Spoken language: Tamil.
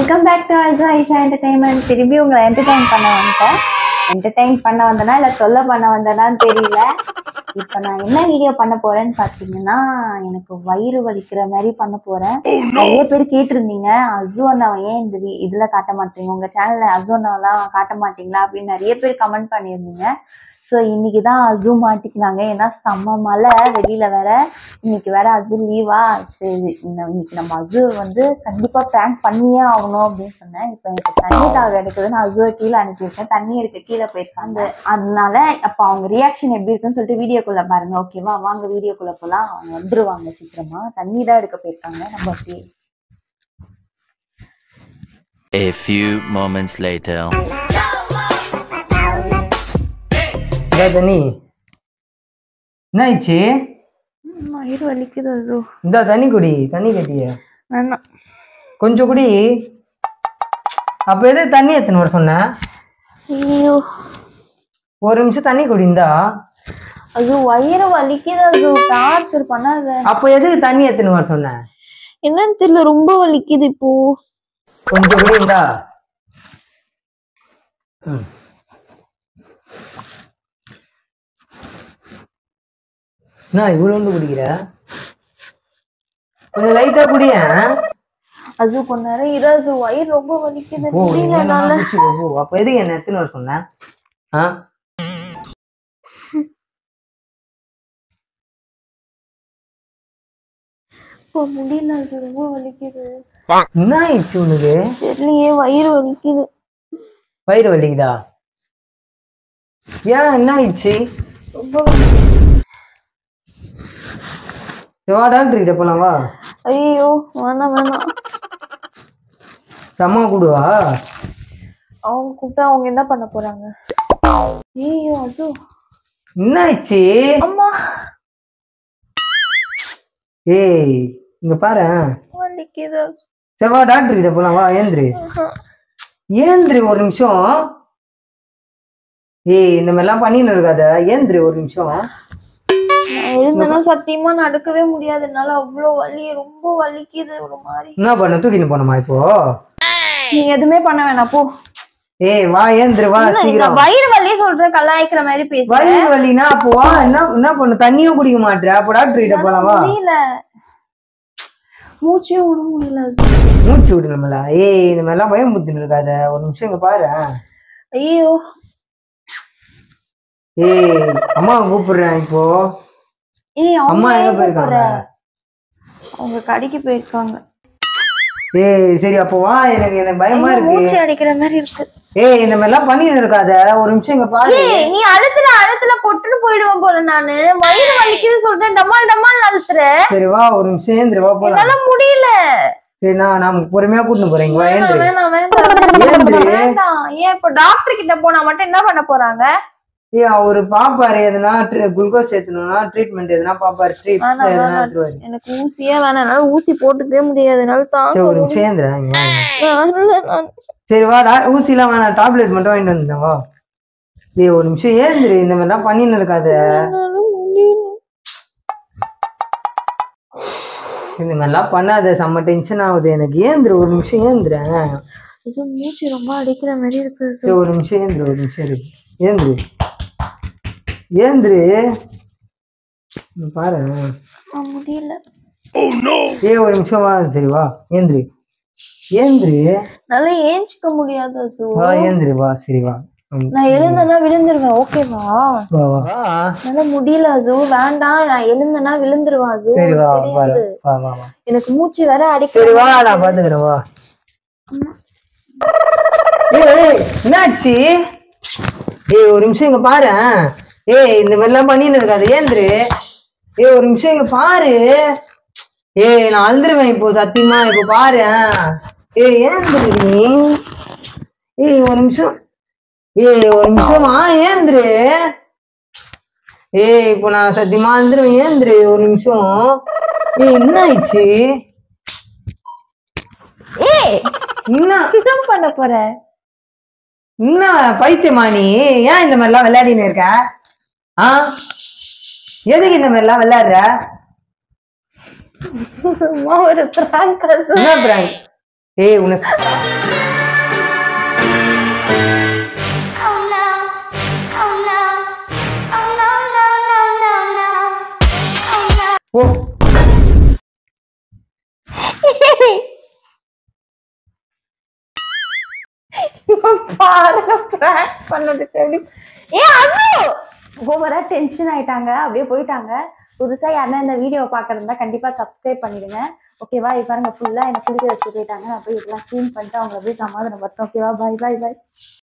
வெல்கம் பேக் டு ஐசா ஐஷா என்டர்டைன்மெண்ட் திரும்பி உங்களை என்டர்டைன் பண்ண வந்துட்டேன் என்டர்டைன் பண்ண வந்தனா இல்லை தொல்லை பண்ண வந்தனான்னு தெரியல இப்போ நான் என்ன வீடியோ பண்ண போறேன்னு பார்த்தீங்கன்னா எனக்கு வயிறு வலிக்கிற மாதிரி பண்ண போறேன் நிறைய பேர் கேட்டிருந்தீங்க அசு அண்ணாவை ஏன் இந்த வி- இதுல காட்ட மாட்டீங்க உங்க சேனல்ல அசு அண்ணாவெல்லாம் காட்ட மாட்டீங்களா அப்படின்னு நிறைய பேர் கமெண்ட் பண்ணியிருந்தீங்க ஸோ இன்னைக்கு தான் அசு மாட்டிக்கினாங்க ஏன்னா செம்ம மழை வெளியில வேற இன்னைக்கு வேற அசு லீவா சரி இந்த இன்னைக்கு நம்ம அசு வந்து கண்டிப்பா ப்ராங்க் பண்ணியே ஆகணும் அப்படின்னு சொன்னேன் இப்போ எனக்கு தண்ணி தாக எடுக்குதுன்னு அசுவை கீழே அனுப்பியிருக்கேன் தண்ணி எடுக்க கீழே போயிருக்கான் அந்த அதனால அப்போ அவங்க ரியாக்ஷன் எப்படி இருக்குன்னு சொல்லிட்டு வீடியோக்குள்ள பாருங்க ஓகேவா வாங்க வீடியோக்குள்ள போலாம் அவங்க வந்துருவாங்க சீக்கிரமா தண்ணி தான் எடுக்க போயிருக்காங்க நம்ம அப்படியே A few moments later. இதா தண்ணி என்ன ஆயிடுச்சு வயிறு வலிக்குது அசு இந்த தண்ணி குடி தண்ணி கட்டிய வேணாம் கொஞ்சம் குடி அப்ப எது தண்ணி எத்தனை வர சொன்ன ஐயோ ஒரு நிமிஷம் தண்ணி குடி இந்தா அது வயிறு வலிக்குது அது டார்ச்சர் பண்ணாத அப்ப எதுக்கு தண்ணி எத்தனை வர சொன்ன என்னன்னு தெரியல ரொம்ப வலிக்குது இப்போ கொஞ்சம் குடி இந்தா ம். என்ன இவ்வளோண்டு குடிக்கிற கொஞ்சம் லைட்டா குடியேன் அசு கொஞ்ச நேரம் இரு அசு வயிறு ரொம்ப வலிக்குது ஓ முடியல என்ன என்னால குடிச்சுக்கோ ஓ அப்ப எதுக்கு என்ன எத்தனை வர சொன்ன ஆ இப்போ முடியல அசு ரொம்ப வலிக்குது என்ன ஆயிடுச்சு உனக்கு தெரியலையே வயிறு வலிக்குது வயிறு வலிக்குதா ஏன் என்ன ஆயிடுச்சு ரொம்ப வலி- சரி, வா டாக்டர் கிட்ட போலாம் வா ஐயோ வேணாம் வேணாம் சம்மா கூடுவா அவங்க கூப்பிட்டா அவங்க என்ன பண்ண போறாங்க ஐயோ அசு என்ன ஆயிடுச்சு அம்மா ஏய் இங்க பாரு வலிக்குது அசு. சரி வா டாக்டர் கிட்ட போலாம் வா ஏந்திரு ஏந்திரு ஒரு நிமிஷம் ஏய் இந்த மாதிரிலாம் பண்ணின்னு இருக்காத ஏந்திரு ஒரு நிமிஷம் நான் எழுந்தேன்னா சத்தியமா நடக்கவே முடியாது என்னால அவ்வளோ வலி ரொம்ப வலிக்குது ஒரு மாதிரி என்ன பண்ண தூக்கின்னு போனோமா இப்போ நீங்க எதுவுமே பண்ண வேணாம் போ ஏய் வா ஏந்திரு வா என்ன இந்த சீக்கிரம் வயிறு வலி சொல்ற கலாய்க்கிற மாதிரி பேசுற வயிறு வலினா அப்போ வா என்ன என்ன பண்ணு தண்ணியும் குடிக்க மாட்டேற அப்போ டாக்டர் கிட்ட போலாம் வா முடியல மூச்சே விட முடியல அசு. மூச்சு விடு நம்மள ஏய் இந்த மாதிரிலாம் பயம் புத்தின்னு இருக்காத ஒரு நிமிஷம் இங்க பாரு ஐயோ ஏய் அம்மா கூப்பிடுறேன் இப்போ ஏய் அம்மா அம்மா எங்க எங்க போயிருக்காங்க போற அவங்க கடைக்கு போயிருக்காங்க ஏய் சரி அப்போ வா எனக்கு எனக்கு பயமா ஐயோ, இருக்கு மூச்சு அடிக்கிற மாதிரி இருக்கு ஏய் இந்த மாதிரிலாம் பண்ணின்னு இருக்காத ஒரு நிமிஷம் இங்க பாரு ஏய் நீ அழுத்துல அழுத்துல பொட்டுன்னு போயிடுவேன் போல நானு வயிறு வலிக்குது சொல்றேன் டமால் டமால் அழுத்துற சரி வா ஒரு நிமிஷம் ஏந்திரு வா போலாம் என்னால முடியல சரி நான் நான் பொறுமையா கூட்டின்னு போறேன் இங்க வா வேணாம் ஏந்திரு வேணாம் வேண்டாம் ஏந்திரு வேண்டாம் ஏன் இப்ப டாக்டர் கிட்ட போனா மட்டும் என்ன பண்ண போறாங்க ஏய் அவரு பாப்பாரு எதுனா குளுக்கோஸ் ஏத்தணும்னா ட்ரீட்மெண்ட் எதுனா பாப்பாரு ட்ரீப்ஸ் வேணாம், எதுனா வேணாம். எடுத்துருவாரு எனக்கு ஊசியே வேணாம் என்னால ஊசி போட்டுக்கவே முடியாது என்னால தாங்க சரி ஒரு முடியல. நிமிஷம் ஏந்திரா இங்க வா. நான் இல்ல, நான் சரி வா டா ஊசிலாம் வேணாம் டாப்லெட் மட்டும் வாங்கிட்டு வந்துட்டேன் வா ஏய் ஒரு நிமிஷம் ஏந்திரு இந்த மாதிரிலாம் பண்ணின்னு இருக்காத என்னால முடியல இந்த மாதிரிலாம் பண்ணாத செம்ம டென்ஷன் ஆகுது எனக்கு ஏந்திரு ஒரு நிமிஷம் ஏந்திரேன் ஐயோ, மூச்சு ரொம்ப அடிக்கிற மாதிரி இருக்கு சரி ஒரு நிமிஷம் ஏந்திரு ஒரு நிமிஷம் இருக்கு ஏந்திரு ஏந்திரு இங்க பாரு நான் முடியல ஏய் ஒரு நிமிஷம் வா சரி வா ஏந்திரு ஏந்திரு என்னால ஏஞ்சிக்க முடியாது அசு வா ஏந்திரு வா சரி வா ம், நான் எழுந்தேன்னா விழுந்துருவேன் ஓகேவா வா வா வா என்னால முடியல அசு வேண்டாம் நான் எழுந்தேன்னா விழுந்துருவேன் அசு சரி வா உனக்கு பாரு தெரியாது. வா வா வா எனக்கு மூச்சு வேற சரி அடிக்கிற வா நான் பாத்துக்கிறேன் வா ஏய் ஏய், என்னாச்சு ஏய் ஒரு நிமிஷம் இங்க பாரு ஏய் இந்த மாதிரிலாம் பண்ணின்னு இருக்காது ஏந்திரு ஏய் ஒரு நிமிஷம் இங்க பாரு ஏய் நான் அழுதுருவேன் இப்போ சத்தியமா இப்போ பாரு ஏய் ஏந்திரு நீ ஏய் ஒரு நிமிஷம் ஏய் ஒரு நிமிஷமா ஏந்திரு ஏய் இப்போ நான் சத்தியமா அழுதுருவேன் ஏந்திரு ஒரு நிமிஷம் ஏய் என்ன ஆயிடுச்சு ஏய் என்ன என்ன பண்ண போற என்ன பைத்தியமா நீ ஏன் இந்த மாதிரிலாம் விளையாடின்னு இருக்க ஆ எதுக்கு இந்த மாதிரிலாம் விளையாடுற சும்மா ஒரு prank அசு. என்ன prank? ஏய் உன்னை Oh no. Oh no. Oh no, no, no, no, no. Oh no. ஓ பாருங்க prank பண்ணதுக்கு எப்படி ஏ அண்ணு ஓவரா டென்ஷன் ஆயிட்டாங்க அப்படியே போயிட்டாங்க புதுசா யாருன்னா இந்த வீடியோ பாக்குறதா கண்டிப்பா சப்ஸ்கிரைப் பண்ணிடுங்க ஓகேவா இப்போ பாருங்க ஃபுல்லா என்ன குளிக்க வச்சு போயிட்டாங்க நான் போய் இதெல்லாம் க்ளீன் பண்ணிட்டு அவங்களை போய் சமாதானம் படுத்தோம் ஓகேவா பை பை பை